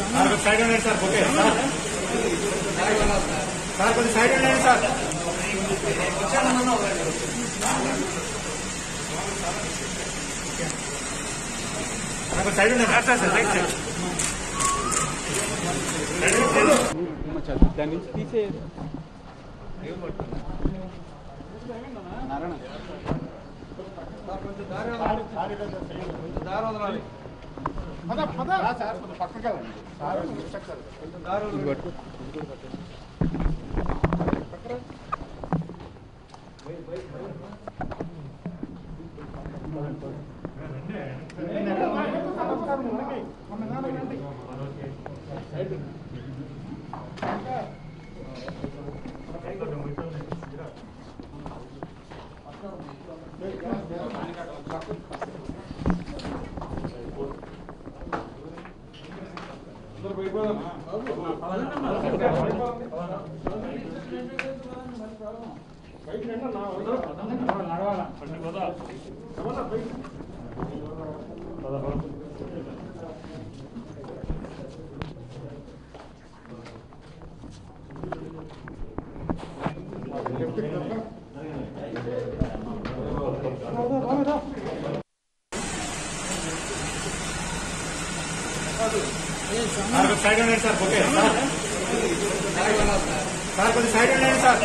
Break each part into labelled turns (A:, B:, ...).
A: sir కొంచెం side ఉండండి sir okay sir sir కొంచెం సైడ్ ఉండండి సార్ సార్ కొంచెం సైడ్ ఉండండి సార్ సార్ రైట్ సైడ్
B: దాని నుంచి తీసే
A: సార్ కొంచెం సైడ్ ఉండండి సార్ ఓకే సార్ సార్ కొంచెం సైడ్ ఉండండి సార్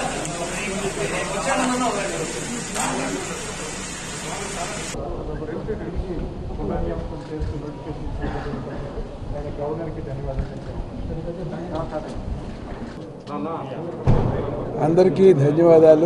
C: అందరికీ ధన్యవాదాలు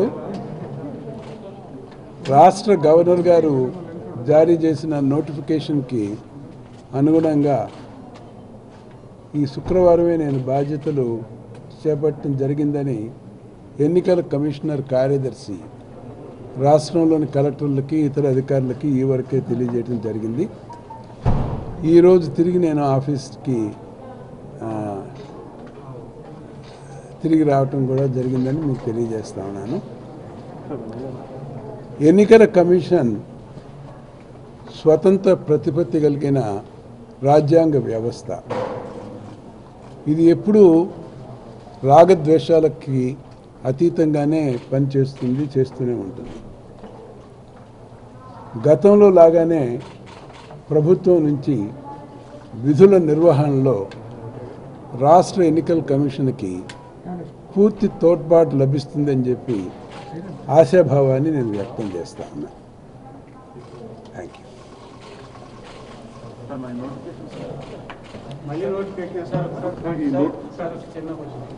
C: రాష్ట్ర గవర్నర్ గారు జారీ చేసిన నోటిఫికేషన్కి అనుగుణంగా ఈ శుక్రవారమే నేను బాధ్యతలు చేపట్టడం జరిగిందని ఎన్నికల కమిషనర్ కార్యదర్శి రాష్ట్రంలోని కలెక్టర్లకి ఇతర అధికారులకి ఈ వరకే తెలియజేయడం జరిగింది ఈరోజు తిరిగి నేను ఆఫీస్కి ఆ, తిరిగి రావటం కూడా జరిగిందని మీకు తెలియజేస్తా ఉన్నాను ఎన్నికల కమిషన్ స్వతంత్ర ప్రతిపత్తి కలిగిన రాజ్యాంగ వ్యవస్థ ఇది ఎప్పుడూ రాగద్వేషాలకి అతీతంగానే పనిచేస్తుంది చేస్తూనే ఉంటుంది గతంలో లాగానే ప్రభుత్వం నుంచి విధుల నిర్వహణలో రాష్ట్ర ఎన్నికల కమిషన్కి పూర్తి తోడ్పాటు లభిస్తుందని చెప్పి ఆశాభావాన్ని నేను వ్యక్తం చేస్తా ఉన్నా థ్యాంక్ యూ
B: మళ్ళీ నోటిఫికేషన్ సార్ సార్ చిన్న క్వశ్చన్